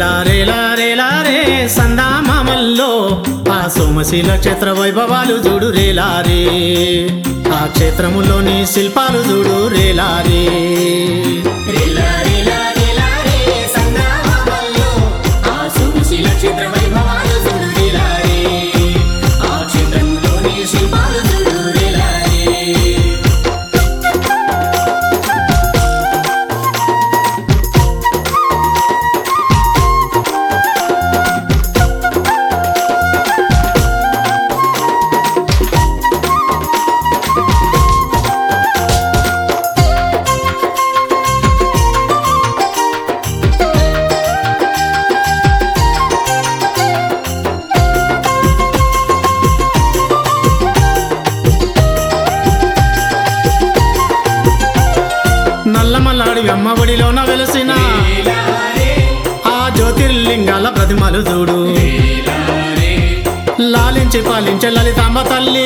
రేలా రేలా రేలా రే సందామామల్లో ఆ సోమశీల క్షేత్ర వైభవాలు చూడు రేలా రే ఆ క్షేత్రములోని శిల్పాలు చూడు రేలా రే రిలా రిలా రిలా రే సంగ్రామాల్లో ఆ సుశీల క్షేత్ర వైభవాలు చూడు రిలా రే ఆ క్షేత్రంలోని శిల్పాలు చూడు రిలా రే నల్లమల్లాడి అమ్మఒడిలోన వెలసిన ఆ జ్యోతిర్లింగాల ప్రతిమలు చూడు లాలించి పాలించే లలితాంబ తల్లి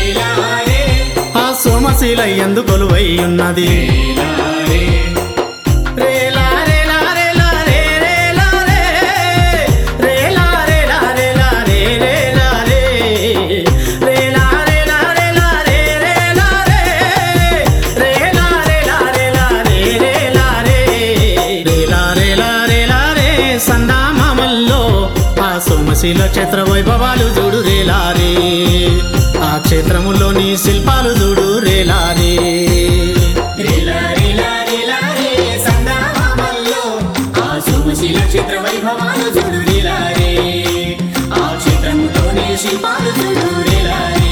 ఆ సోమశీల ఎందు కొలువై ఉన్నది రేలా రేలా రేలా రే రేలా రే. రేలా రేలా రేలా రే రేలా రే. రేలా రేలా రేలా రే రేలా రే. రేలా రేలా రేలా రే రేలా రే. రేలా రేలా రేలా రే సందామామల్లో ఆ సోమశీల క్షేత్ర వైభవాలు చూడు రేలా రే ఆ క్షేత్రములోని శిల్పాలు చూడు రేలా రే రిలా రిలా రిలా రే సంగ్రామాల్లో ఆ సుశీల క్షేత్ర వైభవాలు చూడు రిలా రే ఆ క్షేత్రంలోని శిల్పాలు చూడు రిలా రే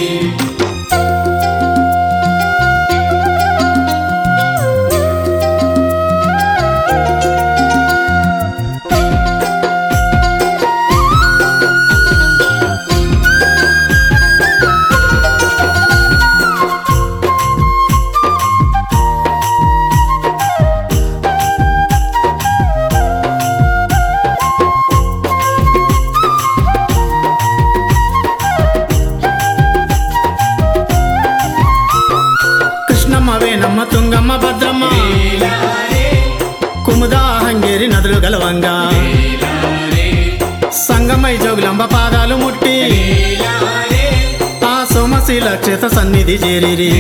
కృష్ణమ్మ వేణమ్మ తుంగమ్మ భద్రమ్మ కుముదా హంగేరి నదులు గలవంగా సంగమై జోగులంబ పాదాలు ముట్టి ఆ సోమశీల క్షేత్ర సన్నిధి చేరిరి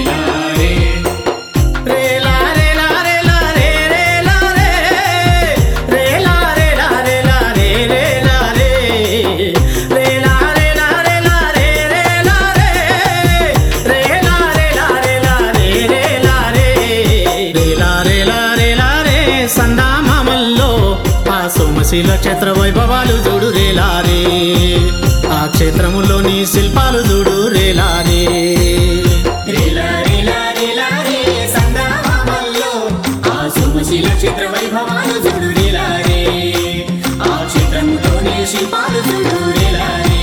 రేలా రేలా రేలా రే రేలా రే. రేలా రేలా రేలా రే రేలా రే. రేలా రేలా రేలా రే రేలా రే. రేలా రేలా రేలా రే రేలా రే. రేలా రేలా రేలా రే సందామామల్లో ఆ సోమశీల క్షేత్ర వైభవాలు చూడు రేలా రే ఆ క్షేత్రములోని శిల్పాలు చూడు రేలా రే రిలా రిలా రిలా రే సంగ్రామాల్లో ఆ సుశీల క్షేత్ర వైభవాలు చూడు రిలా రే ఆ క్షేత్రంలోని శిల్పాలు చూడు రిలా రే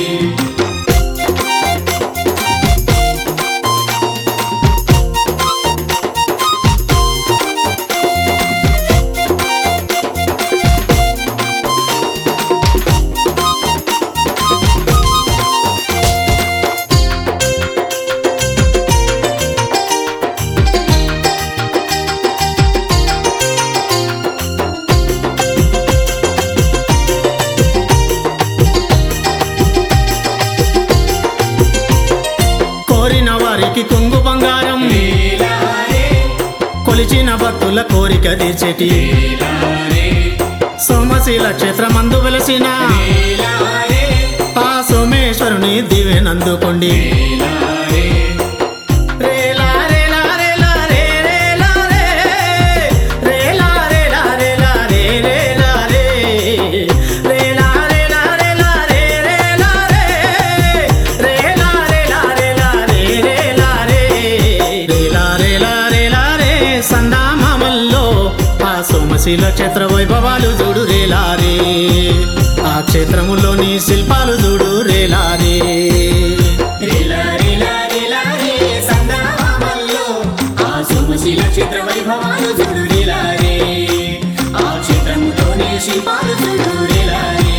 కోరిన వారికి కొంగు బంగారం కొలిచిన భక్తుల కోరిక తీర్చేటి సోమశీల క్షేత్రమందు వెలసిన ఆ సోమేశ్వరుని దివెనందుకోండి రేలా రేలా రేలా రే రేలా రే. రేలా రేలా రేలా రే రేలా రే. రేలా రేలా రేలా రే రేలా రే. రేలా రేలా రేలా రే రేలా రే. రేలా రేలా రేలా రే సందామామల్లో ఆ సోమశీల క్షేత్ర వైభవాలు చూడు రేలా రే ఆ క్షేత్రములోని శిల్పాలు చూడు రేలా రే రిలా రిలా రిలా రే సంగ్రామాల్లో ఆ సుశీల క్షేత్ర వైభవాలు చూడు రిలా రే ఆ క్షేత్రంలోని శిల్పాలు చూడు రిలా రే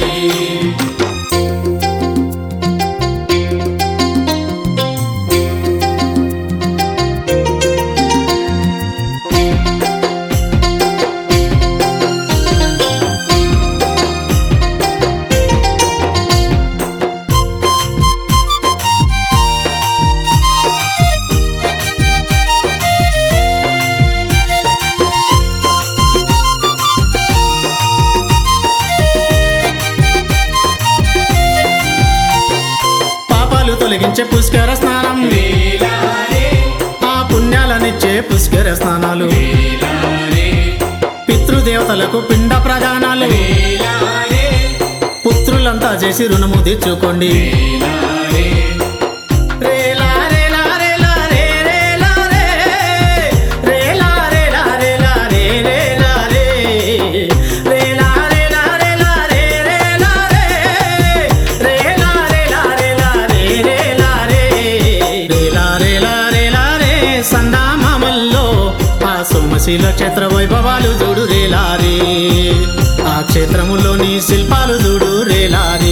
పుణ్యాలనిచ్చే పుష్కర స్నానం రేలారే ఆ పుణ్యాలనిచ్చే పుష్కర స్నానాలు రేలారే పితృదేవతలకు పిండ ప్రదానాలు రేలారే పుత్రులంతా చేసి రుణము తీర్చుకోండి రేలారే రేలా రేలా రేలా రే రేలా రే. రేలా రేలా రేలా రే రేలా రే. రేలా రేలా రేలా రే రేలా రే. రేలా రేలా రేలా రే రేలా రే. రేలా రేలా రేలా రే సందామామల్లో ఆ సోమశీల క్షేత్ర వైభవాలు చూడు రేలారే ఆ క్షేత్రములోని శిల్పాలు చూడు రేలారే